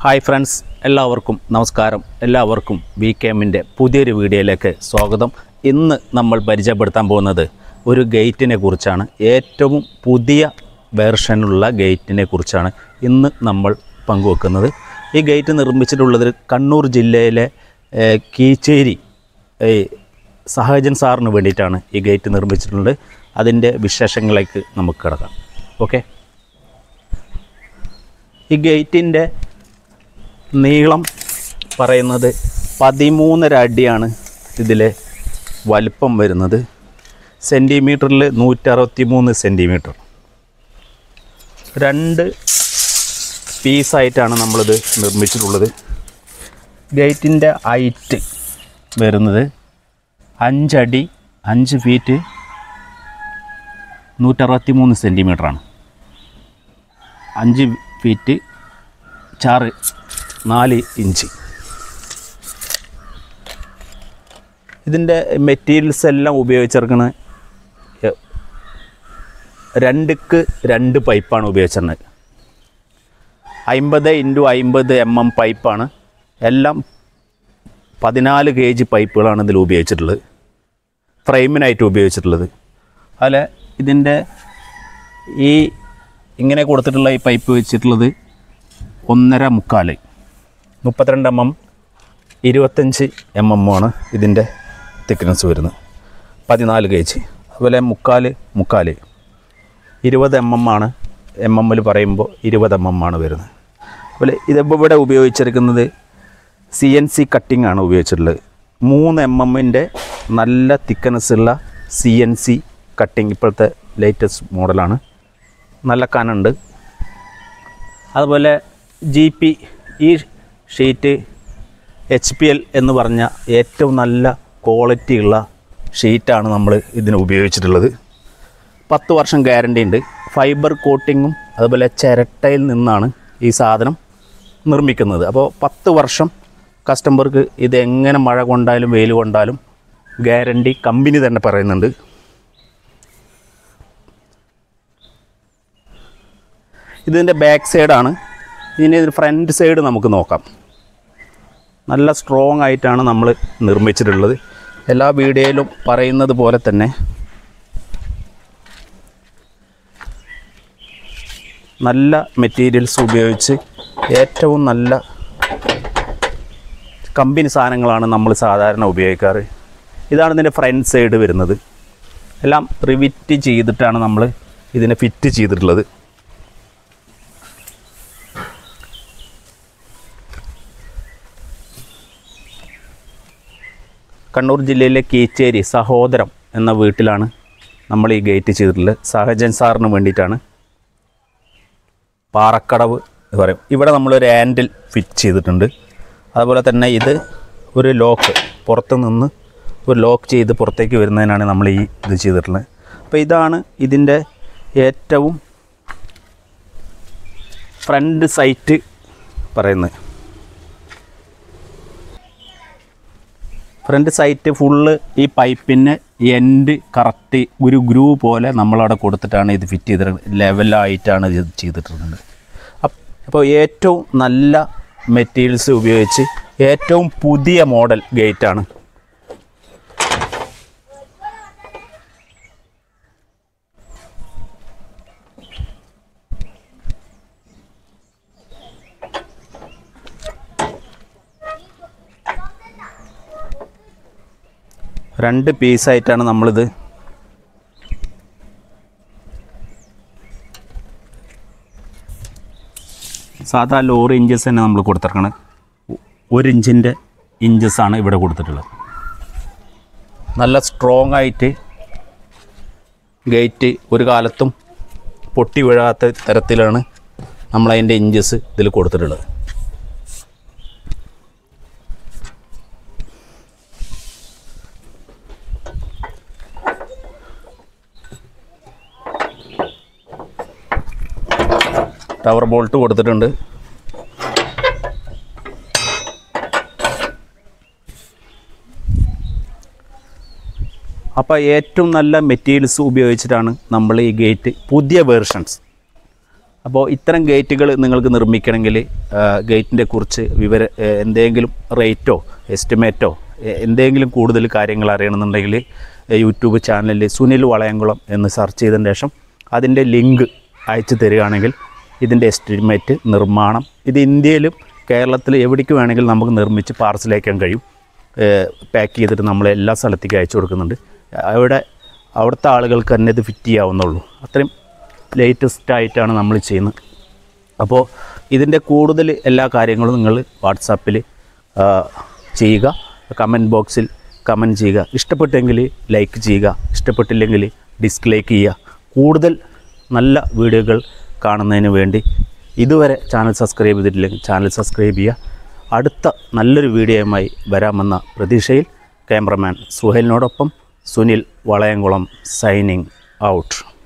hi friends എല്ലാവർക്കും നമസ്കാരം എല്ലാവർക്കും വി കെ എമ്മിൻ്റെ പുതിയൊരു വീഡിയോയിലേക്ക് സ്വാഗതം ഇന്ന് നമ്മൾ പരിചയപ്പെടുത്താൻ പോകുന്നത് ഒരു ഗേറ്റിനെ കുറിച്ചാണ് ഏറ്റവും പുതിയ വേർഷനുള്ള ഗേറ്റിനെ കുറിച്ചാണ് ഇന്ന് നമ്മൾ പങ്കുവെക്കുന്നത് ഈ ഗേറ്റ് നിർമ്മിച്ചിട്ടുള്ളത് കണ്ണൂർ ജില്ലയിലെ ഏഹ്, കീച്ചേരി ഏഹ്, സഹജൻ സാറിന് വേണ്ടിയിട്ടാണ് ഈ ഗേറ്റ് നിർമ്മിച്ചിട്ടുള്ളത് അതിൻ്റെ വിശേഷങ്ങളിലേക്ക് നമുക്ക് കിടക്കാം ഓക്കെ ഈ ഗേറ്റിൻ്റെ നീളം പറയുന്നത് പതിമൂന്നര അടിയാണ് ഇതിലെ വലിപ്പം വരുന്നത് സെൻറ്റിമീറ്ററിൽ നൂറ്ററുപത്തി മൂന്ന് സെൻറ്റിമീറ്റർ രണ്ട് പീസായിട്ടാണ് നമ്മളിത് നിർമ്മിച്ചിട്ടുള്ളത് ഗേറ്റിൻ്റെ ഹൈറ്റ് വരുന്നത് അഞ്ചടി അഞ്ച് ഫീറ്റ് നൂറ്ററുപത്തി മൂന്ന് സെൻറ്റിമീറ്ററാണ് അഞ്ച് ഫീറ്റ് ചാറ് നാല് ഇഞ്ച് ഇതിൻ്റെ മെറ്റീരിയൽസ് എല്ലാം ഉപയോഗിച്ചിറക്കുന്നത് രണ്ടുക്ക് രണ്ട് പൈപ്പാണ് ഉപയോഗിച്ചിരുന്നത് അമ്പത് ഇൻറ്റു അമ്പത് എം എം പൈപ്പാണ് എല്ലാം പതിനാല് കെ ജി പൈപ്പുകളാണ് ഇതിൽ ഉപയോഗിച്ചിട്ടുള്ളത് ഫ്രെയിമിനായിട്ട് ഉപയോഗിച്ചിട്ടുള്ളത് അതിൽ ഇതിൻ്റെ ഈ ഇങ്ങനെ കൊടുത്തിട്ടുള്ള ഈ പൈപ്പ് വെച്ചിട്ടുള്ളത് ഒന്നര മുക്കാൽ മുപ്പത്തിരണ്ട് എം എം ഇരുപത്തഞ്ച് എം എം ആണ് ഇതിൻ്റെ തിക്നെസ് വരുന്നത് പതിനാല് കെ ജി അതുപോലെ മുക്കാൽ മുക്കാൽ ഇരുപത് എം എം ആണ് എം എമ്മിൽ പറയുമ്പോൾ ഇരുപത് എം എം ആണ് വരുന്നത് അതുപോലെ ഇതിപ്പോൾ ഇവിടെ ഉപയോഗിച്ചിരിക്കുന്നത് സി എൻ സി കട്ടിംഗ് ആണ് ഉപയോഗിച്ചിട്ടുള്ളത് മൂന്ന് എം എമ്മിൻ്റെ നല്ല തിക്നെസ് ഉള്ള സി എൻ സി കട്ടിങ് ഇപ്പോഴത്തെ ലേറ്റസ്റ്റ് മോഡലാണ് നല്ല കനുണ്ട് അതുപോലെ ജി പി ഈ ഷീറ്റ് എച്ച് പി എൽ എന്ന് പറഞ്ഞ ഏറ്റവും നല്ല ക്വാളിറ്റി ഉള്ള ഷീറ്റാണ് നമ്മൾ ഇതിന് ഉപയോഗിച്ചിട്ടുള്ളത് പത്ത് വർഷം ഗ്യാരണ്ടി ഉണ്ട് ഫൈബർ കോട്ടിങ്ങും അതുപോലെ ചിരട്ടയിൽ നിന്നാണ് ഈ സാധനം നിർമ്മിക്കുന്നത് അപ്പോൾ പത്ത് വർഷം കസ്റ്റമർക്ക് ഇത് എങ്ങനെ മഴ കൊണ്ടാലും വെയിൽ കൊണ്ടാലും ഗ്യാരണ്ടി കമ്പനി തന്നെ പറയുന്നുണ്ട് ഇതിൻ്റെ ബാക്ക് സൈഡാണ് ഇതിൻ്റെ ഫ്രണ്ട് സൈഡ് നമുക്ക് നോക്കാം നല്ല സ്ട്രോങ് ആയിട്ടാണ് നമ്മൾ നിർമ്മിച്ചിട്ടുള്ളത് എല്ലാ വീഡിയോയിലും പറയുന്നത് പോലെ തന്നെ നല്ല മെറ്റീരിയൽസ് ഉപയോഗിച്ച് ഏറ്റവും നല്ല കമ്പനി സാധനങ്ങളാണ് നമ്മൾ സാധാരണ ഉപയോഗിക്കാറ് ഇതാണ് ഇതിൻ്റെ ഫ്രണ്ട് സൈഡ് വരുന്നത് എല്ലാം റിവിറ്റ് ചെയ്തിട്ടാണ് നമ്മൾ ഇതിനെ ഫിറ്റ് ചെയ്തിട്ടുള്ളത് കണ്ണൂർ ജില്ലയിലെ കീച്ചേരി സഹോദരം എന്ന വീട്ടിലാണ് നമ്മൾ ഈ ഗേറ്റ് ചെയ്തിട്ടുള്ളത് സഹജൻ സാറിന് വേണ്ടിയിട്ടാണ് പാറക്കടവ് എന്ന് പറയും ഇവിടെ നമ്മളൊരു ഹാൻഡിൽ ഫിറ്റ് ചെയ്തിട്ടുണ്ട് അതുപോലെ തന്നെ ഇത് ഒരു ലോക്ക് പുറത്ത് നിന്ന് ഒരു ലോക്ക് ചെയ്ത് പുറത്തേക്ക് വരുന്നതിനാണ് നമ്മൾ ഈ ഇത് ചെയ്തിട്ടുള്ളത് അപ്പോൾ ഇതാണ് ഇതിൻ്റെ ഏറ്റവും ഫ്രണ്ട് സൈറ്റ് പറയുന്നത് ഫ്രണ്ട് സൈറ്റ് ഫുള്ള് ഈ പൈപ്പിന് എൻഡ് കറക്റ്റ് ഒരു ഗ്രൂ പോലെ നമ്മളവിടെ കൊടുത്തിട്ടാണ് ഇത് ഫിറ്റ് ചെയ്തിട്ട് ലെവലായിട്ടാണ് ഇത് ചെയ്തിട്ടുള്ളത് അപ്പ് അപ്പോൾ ഏറ്റവും നല്ല മെറ്റീരിയൽസ് ഉപയോഗിച്ച് ഏറ്റവും പുതിയ മോഡൽ ഗേറ്റാണ് രണ്ട് പീസായിട്ടാണ് നമ്മളിത് സാധാ ലോറി ഇഞ്ചസ് തന്നെ നമ്മൾ കൊടുത്തിരിക്കണം ഒരു ഇഞ്ചിൻ്റെ ഇഞ്ചസാണ് ഇവിടെ കൊടുത്തിട്ടുള്ളത് നല്ല സ്ട്രോങ് ആയിട്ട് ഗേറ്റ് ഒരു കാലത്തും പൊട്ടി വീഴാത്ത തരത്തിലാണ് നമ്മളതിൻ്റെ ഇഞ്ചസ് ഇതിൽ കൊടുത്തിട്ടുള്ളത് ടവർ ബോൾട്ട് കൊടുത്തിട്ടുണ്ട് അപ്പോൾ ഏറ്റവും നല്ല മെറ്റീരിയൽസ് ഉപയോഗിച്ചിട്ടാണ് നമ്മൾ ഈ ഗേറ്റ് പുതിയ വേർഷൻസ് അപ്പോൾ ഇത്തരം ഗേറ്റുകൾ നിങ്ങൾക്ക് നിർമ്മിക്കണമെങ്കിൽ ഗേറ്റിൻ്റെ കുറിച്ച് വിവര ഏ, എന്തെങ്കിലും റേറ്റോ എസ്റ്റിമേറ്റോ എ- എന്തെങ്കിലും കൂടുതൽ കാര്യങ്ങൾ അറിയണമെന്നുണ്ടെങ്കിൽ ഏ, യൂട്യൂബ് ചാനലിൽ സുനിൽ വളയംകുളം എന്ന് സെർച്ച് ചെയ്തതിന് ശേഷം അതിൻ്റെ ലിങ്ക് അയച്ചു തരികയാണെങ്കിൽ ഇതിൻ്റെ എസ്റ്റിമേറ്റ് നിർമ്മാണം ഇത് ഇന്ത്യയിലും കേരളത്തിൽ എവിടേക്ക് വേണമെങ്കിലും നമുക്ക് നിർമ്മിച്ച് പാർസൽ അയക്കാൻ കഴിയും പാക്ക് ചെയ്തിട്ട് നമ്മൾ എല്ലാ സ്ഥലത്തേക്കും അയച്ചു കൊടുക്കുന്നുണ്ട് അവിടെ അവിടുത്തെ ആളുകൾക്ക് തന്നെ ഇത് ഫിറ്റ് ചെയ്യാവുന്നുള്ളൂ അത്രയും ലേറ്റസ്റ്റ് ആയിട്ടാണ് നമ്മൾ ചെയ്യുന്നത് അപ്പോൾ ഇതിൻ്റെ കൂടുതൽ എല്ലാ കാര്യങ്ങളും നിങ്ങൾ വാട്സാപ്പിൽ ചെയ്യുക കമൻറ്റ് ബോക്സിൽ കമൻറ്റ് ചെയ്യുക ഇഷ്ടപ്പെട്ടെങ്കിൽ ലൈക്ക് ചെയ്യുക ഇഷ്ടപ്പെട്ടില്ലെങ്കിൽ ഡിസ്ലൈക്ക് ചെയ്യുക കൂടുതൽ നല്ല വീഡിയോകൾ കാണുന്നതിന് വേണ്ടി ഇതുവരെ ചാനൽ സബ്സ്ക്രൈബ് ചെയ്തിട്ടില്ലെങ്കിൽ ചാനൽ സബ്സ്ക്രൈബ് ചെയ്യുക അടുത്ത നല്ലൊരു വീഡിയോയുമായി വരാമെന്ന പ്രതീക്ഷയിൽ ക്യാമറമാൻ സുഹേലിനോടൊപ്പം സുനിൽ വളയംകുളം സൈനിങ് ഔട്ട്